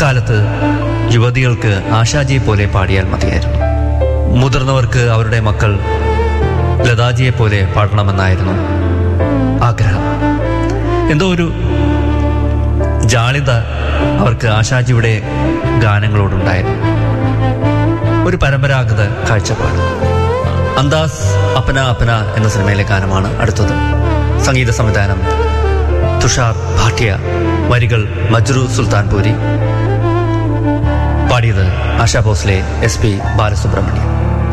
അക്കാലത്ത് യുവതികൾക്ക് ആശാജിയെ പോലെ പാടിയാൽ മതിയായിരുന്നു മുതിർന്നവർക്ക് അവരുടെ മക്കൾ ലതാജിയെ പോലെ പാടണമെന്നായിരുന്നു ആഗ്രഹം എന്തോ ഒരു ജാളിത അവർക്ക് ആശാജിയുടെ ഗാനങ്ങളോടുണ്ടായിരുന്നു ഒരു പരമ്പരാഗത കാഴ്ചപ്പാട് അന്താസ് അപ്പന അപ്പന എന്ന സിനിമയിലെ ഗാനമാണ് അടുത്തത് സംഗീത സംവിധാനം തുഷാർ ഭാട്ടിയ വരികൾ മജ്രു സുൽത്താൻപൂരി പാടിയത് ആശാ ഭോസ്ലെ എസ് പി ബാലസുബ്രഹ്മണ്യം